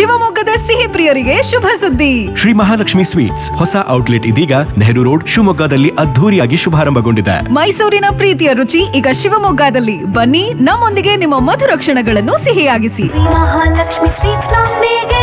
ಶಿವಮೊಗ್ಗದ ಸಿಹಿ ಪ್ರಿಯರಿಗೆ ಶುಭ ಸುದ್ದಿ ಶ್ರೀ ಮಹಾಲಕ್ಷ್ಮಿ ಸ್ವೀಟ್ಸ್ ಹೊಸ ಔಟ್ಲೆಟ್ ಇದೀಗ ನೆಹರು ರೋಡ್ ಶಿವಮೊಗ್ಗದಲ್ಲಿ ಅದ್ಧೂರಿಯಾಗಿ ಶುಭಾರಂಭಗೊಂಡಿದೆ ಮೈಸೂರಿನ ಪ್ರೀತಿಯ ರುಚಿ ಈಗ ಶಿವಮೊಗ್ಗದಲ್ಲಿ ಬನ್ನಿ ನಮ್ಮೊಂದಿಗೆ ನಿಮ್ಮ ಮಧುರ ಕ್ಷಣಗಳನ್ನು ಸಿಹಿಯಾಗಿಸಿ ಮಹಾಲಕ್ಷ್ಮಿ ಸ್ವೀಟ್ಸ್ ನೊಂದಿಗೆ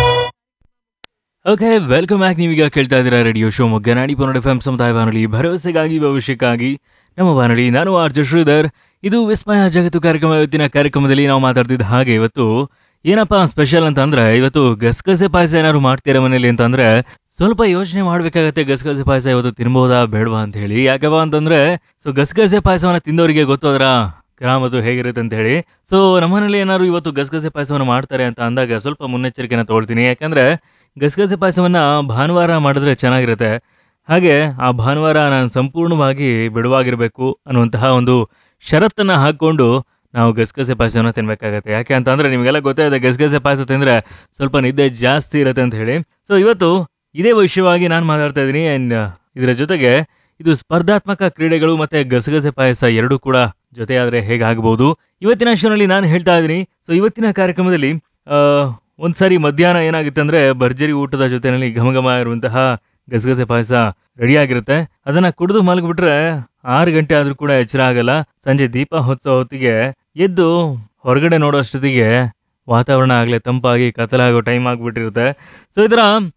ಓಕೆ ವೆಲ್ಕಮ್ ಬ್ಯಾಕ್ ನೀವೀಗ ಕೇಳ್ತಾ ಇದ್ದೀರಾ ರೇಡಿಯೋ ಶಿವಮೊಗ್ಗ ನಾಡಿ ಪನ್ನಡ ಎಫ್ ಸಮುದಾಯ ಬಾನುಲಿ ಭರವಸೆಗಾಗಿ ಭವಿಷ್ಯಕ್ಕಾಗಿ ನಮ್ಮ ಬಾನುಲಿ ನಾನು ಆರ್ಜ ಶ್ರೀಧರ್ ಇದು ವಿಸ್ಮಯ ಜಗತ್ತು ಕಾರ್ಯಕ್ರಮ ಇವತ್ತಿನ ಕಾರ್ಯಕ್ರಮದಲ್ಲಿ ನಾವು ಮಾತಾಡ್ತಿದ್ದ ಹಾಗೆ ಇವತ್ತು ಏನಪ್ಪಾ ಸ್ಪೆಷಲ್ ಅಂತ ಅಂದ್ರೆ ಇವತ್ತು ಗಸಗಸೆ ಪಾಯಸ ಏನಾದ್ರು ಮಾಡ್ತೀರಾ ಮನೇಲಿ ಅಂತಂದ್ರೆ ಸ್ವಲ್ಪ ಯೋಚನೆ ಮಾಡ್ಬೇಕಾಗತ್ತೆ ಗಸಗಸೆ ಪಾಯಸ ಇವತ್ತು ತಿನ್ಬೋದಾ ಬೇಡವಾ ಅಂತ ಹೇಳಿ ಯಾಕಪ್ಪ ಅಂತಂದ್ರೆ ಸೊ ಗಸಗಸೆ ಪಾಯಸವನ್ನ ತಿಂದವರಿಗೆ ಗೊತ್ತು ಅದರ ಗ್ರಾಮದು ಹೇಗಿರುತ್ತೆ ಅಂತ ಹೇಳಿ ಸೊ ನಮ್ಮನೇಲಿ ಏನಾದ್ರು ಇವತ್ತು ಗಸಗಸೆ ಪಾಯಸವನ್ನು ಮಾಡ್ತಾರೆ ಅಂತ ಅಂದಾಗ ಸ್ವಲ್ಪ ಮುನ್ನೆಚ್ಚರಿಕೆನ ತಗೊಳ್ತೀನಿ ಯಾಕಂದ್ರೆ ಗಸಗಸೆ ಪಾಯಸವನ್ನ ಭಾನುವಾರ ಮಾಡಿದ್ರೆ ಚೆನ್ನಾಗಿರುತ್ತೆ ಹಾಗೆ ಆ ಭಾನುವಾರ ನಾನು ಸಂಪೂರ್ಣವಾಗಿ ಬಿಡುವಾಗಿರಬೇಕು ಅನ್ನುವಂತಹ ಒಂದು ಷರತ್ತನ್ನು ಹಾಕ್ಕೊಂಡು ನಾವು ಗಸಗಸೆ ಪಾಯಸವನ್ನು ತಿನ್ಬೇಕಾಗತ್ತೆ ಯಾಕೆ ಅಂತ ಅಂದ್ರೆ ನಿಮಗೆಲ್ಲ ಗೊತ್ತೇ ಇದೆ ಗಸಗಸೆ ಪಾಯಸ ತಿಂದರೆ ಸ್ವಲ್ಪ ನಿದ್ದೆ ಜಾಸ್ತಿ ಇರುತ್ತೆ ಅಂತ ಹೇಳಿ ಸೊ ಇವತ್ತು ಇದೇ ವಿಷಯವಾಗಿ ನಾನು ಮಾತಾಡ್ತಾ ಇದ್ದೀನಿ ಆ್ಯಂಡ್ ಇದರ ಜೊತೆಗೆ ಇದು ಸ್ಪರ್ಧಾತ್ಮಕ ಕ್ರೀಡೆಗಳು ಮತ್ತೆ ಗಸಗಸೆ ಪಾಯಸ ಎರಡೂ ಕೂಡ ಜೊತೆಯಾದರೆ ಹೇಗಾಗಬಹುದು ಇವತ್ತಿನ ಶೋನಲ್ಲಿ ನಾನು ಹೇಳ್ತಾ ಇದ್ದೀನಿ ಸೊ ಇವತ್ತಿನ ಕಾರ್ಯಕ್ರಮದಲ್ಲಿ ಆ, ಒಂದ್ಸಾರಿ ಮಧ್ಯಾಹ್ನ ಏನಾಗುತ್ತೆ ಅಂದ್ರೆ ಭರ್ಜರಿ ಊಟದ ಜೊತೆನಲ್ಲಿ ಘಮಘಮ ಇರುವಂತಹ ಗಸಗಸೆ ಪಾಯಸ ರೆಡಿ ಆಗಿರುತ್ತೆ ಅದನ್ನ ಕುಡಿದು ಮಲಗಿಬಿಟ್ರೆ ಆರು ಗಂಟೆ ಆದ್ರೂ ಕೂಡ ಎಚ್ಚರ ಆಗಲ್ಲ ಸಂಜೆ ದೀಪ ಹೊತ್ತೋ ಹೊತ್ತಿಗೆ ಎದ್ದು ಹೊರಗಡೆ ನೋಡೋ ಅಷ್ಟೊತ್ತಿಗೆ ವಾತಾವರಣ ಆಗಲೇ ತಂಪಾಗಿ ಕತ್ತಲಾಗೋ ಟೈಮ್ ಆಗಿಬಿಟ್ಟಿರುತ್ತೆ ಸೊ ಇದರ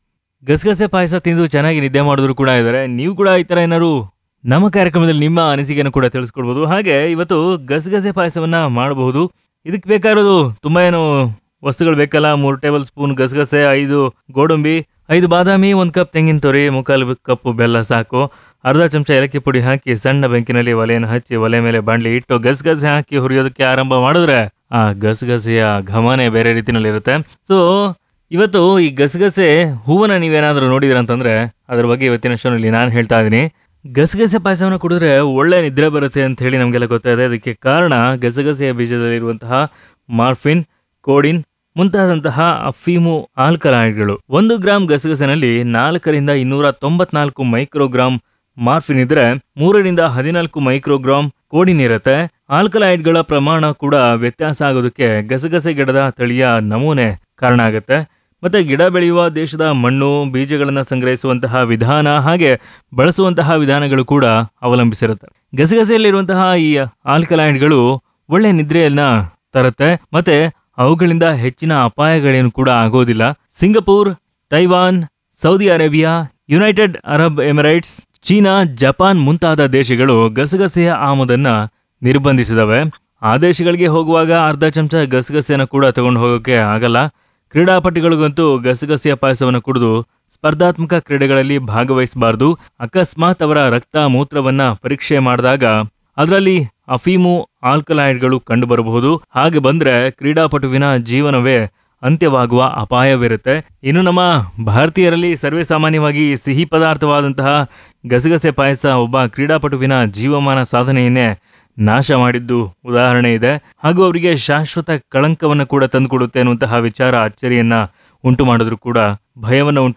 ಗಸಗಸೆ ಪಾಯಸ ತಿಂದು ಚೆನ್ನಾಗಿ ನಿದ್ದೆ ಮಾಡಿದ್ರು ಕೂಡ ಇದ್ದಾರೆ ನೀವು ಕೂಡ ಈ ಥರ ಏನಾದ್ರು ನಮ್ಮ ಕಾರ್ಯಕ್ರಮದಲ್ಲಿ ನಿಮ್ಮ ಅನಿಸಿಕೆಯನ್ನು ಕೂಡ ತಿಳಿಸ್ಕೊಡ್ಬೋದು ಹಾಗೆ ಇವತ್ತು ಗಸಗಸೆ ಪಾಯಸವನ್ನ ಮಾಡಬಹುದು ಇದಕ್ಕೆ ಬೇಕಾಗಿರೋದು ತುಂಬಾ ಏನು ವಸ್ತುಗಳು ಬೇಕಲ್ಲ ಮೂರು ಟೇಬಲ್ ಸ್ಪೂನ್ ಗಸಗಸೆ ಐದು ಗೋಡಂಬಿ ಐದು ಬಾದಾಮಿ ಒಂದು ಕಪ್ ತೆಂಗಿನ ತೊರಿ ಮುಕ್ಕಾಲು ಕಪ್ಪು ಬೆಲ್ಲ ಸಾಕು ಅರ್ಧ ಚಮಚ ಏಲಕ್ಕಿ ಪುಡಿ ಹಾಕಿ ಸಣ್ಣ ಬೆಂಕಿನಲ್ಲಿ ಒಲೆಯನ್ನು ಹಚ್ಚಿ ಒಲೆ ಮೇಲೆ ಬಾಣಲಿ ಇಟ್ಟು ಗಸಗಸೆ ಹಾಕಿ ಹುರಿಯೋದಕ್ಕೆ ಆರಂಭ ಮಾಡಿದ್ರೆ ಆ ಗಸಗಸೆಯ ಘಮನೇ ಬೇರೆ ರೀತಿನಲ್ಲಿ ಇರುತ್ತೆ ಸೊ ಇವತ್ತು ಈ ಗಸಗಸೆ ಹೂವನ್ನ ನೀವೇನಾದ್ರೂ ನೋಡಿದ್ರ ಅಂತಂದ್ರೆ ಅದ್ರ ಬಗ್ಗೆ ಇವತ್ತಿನ ಶೋನಲ್ಲಿ ನಾನು ಹೇಳ್ತಾ ಇದ್ದೀನಿ ಗಸಗಸೆ ಪಾಯಸವನ್ನು ಕುಡಿದ್ರೆ ಒಳ್ಳೆ ನಿದ್ರೆ ಬರುತ್ತೆ ಅಂತ ಹೇಳಿ ನಮಗೆಲ್ಲ ಗೊತ್ತಾಇದೆ ಅದಕ್ಕೆ ಕಾರಣ ಗಸಗಸೆಯ ಬೀಜದಲ್ಲಿರುವಂತಹ ಮಾರ್ಫಿನ್ ಕೋಡಿನ್ ಮುಂತಾದಂತಹ ಅಫೀಮು ಆಲ್ಕಲಾಯ್ಡ್ಗಳು ಒಂದು ಗ್ರಾಂ ಗಸಗಸೆನಲ್ಲಿ ನಾಲ್ಕರಿಂದ ಇನ್ನೂರ ತೊಂಬತ್ನಾಲ್ಕು ಮೈಕ್ರೋಗ್ರಾಮ್ ಮಾರ್ಫಿನ್ ಇದ್ರೆ ಮೂರರಿಂದ ಹದಿನಾಲ್ಕು ಮೈಕ್ರೋಗ್ರಾಮ್ ಕೋಡಿನ್ ಇರುತ್ತೆ ಆಲ್ಕಲಾಯ್ಡ್ಗಳ ಪ್ರಮಾಣ ಕೂಡ ವ್ಯತ್ಯಾಸ ಆಗೋದಕ್ಕೆ ಗಸಗಸೆ ಗಿಡದ ತಳಿಯ ನಮೂನೆ ಕಾರಣ ಆಗುತ್ತೆ ಮತ್ತೆ ಗಿಡ ಬೆಳೆಯುವ ದೇಶದ ಮಣ್ಣು ಬೀಜಗಳನ್ನು ಸಂಗ್ರಹಿಸುವಂತಹ ವಿಧಾನ ಹಾಗೆ ಬಳಸುವಂತಹ ವಿಧಾನಗಳು ಕೂಡ ಅವಲಂಬಿಸಿರುತ್ತೆ ಗಸಗಸೆಯಲ್ಲಿರುವಂತಹ ಈ ಆಲ್ಕಲಾಯ್ಡ್ಗಳು ಒಳ್ಳೆ ನಿದ್ರೆಯನ್ನ ತರುತ್ತೆ ಮತ್ತೆ ಅವುಗಳಿಂದ ಹೆಚ್ಚಿನ ಅಪಾಯಗಳೇನು ಕೂಡ ಆಗೋದಿಲ್ಲ Singapore Taiwan Saudi Arabia United Arab Emirates China Japan ಮುಂತಾದ ದೇಶಗಳು ಗಸಗಸೆಯ ಆಮದನ್ನ ನಿರ್ಬಂಧಿಸಿದವೆ ಆ ದೇಶಗಳಿಗೆ ಹೋಗುವಾಗ ಅರ್ಧ ಚಮಚ ಗಸಗಸೆಯನ್ನು ಕೂಡ ತಗೊಂಡು ಹೋಗೋಕೆ ಆಗಲ್ಲ ಕ್ರೀಡಾಪಟುಗಳಿಗಂತೂ ಗಸಗಸೆಯ ಪಾಯಸವನ್ನು ಕುಡಿದು ಸ್ಪರ್ಧಾತ್ಮಕ ಕ್ರೀಡೆಗಳಲ್ಲಿ ಭಾಗವಹಿಸಬಾರದು ಅಕಸ್ಮಾತ್ ಅವರ ರಕ್ತ ಮೂತ್ರವನ್ನ ಪರೀಕ್ಷೆ ಮಾಡಿದಾಗ ಅದರಲ್ಲಿ ಅಫೀಮು ಆಲ್ಕಲಾಯ್ಡ್ಗಳು ಕಂಡುಬರಬಹುದು ಹಾಗೆ ಬಂದ್ರೆ ಕ್ರೀಡಾಪಟುವಿನ ಜೀವನವೇ ಅಂತ್ಯವಾಗುವ ಅಪಾಯವಿರುತ್ತೆ ಇನ್ನು ನಮ್ಮ ಭಾರತೀಯರಲ್ಲಿ ಸರ್ವೇ ಸಾಮಾನ್ಯವಾಗಿ ಸಿಹಿ ಪದಾರ್ಥವಾದಂತಹ ಗಸಗಸೆ ಪಾಯಸ ಒಬ್ಬ ಕ್ರೀಡಾಪಟುವಿನ ಜೀವಮಾನ ಸಾಧನೆಯನ್ನೇ ನಾಶ ಮಾಡಿದ್ದು ಉದಾಹರಣೆ ಇದೆ ಹಾಗೂ ಅವರಿಗೆ ಶಾಶ್ವತ ಕಳಂಕವನ್ನು ಕೂಡ ತಂದುಕೊಡುತ್ತೆ ಅನ್ನುವಂತಹ ವಿಚಾರ ಅಚ್ಚರಿಯನ್ನ ಉಂಟು ಮಾಡಿದ್ರು ಕೂಡ ಭಯವನ್ನು ಉಂಟು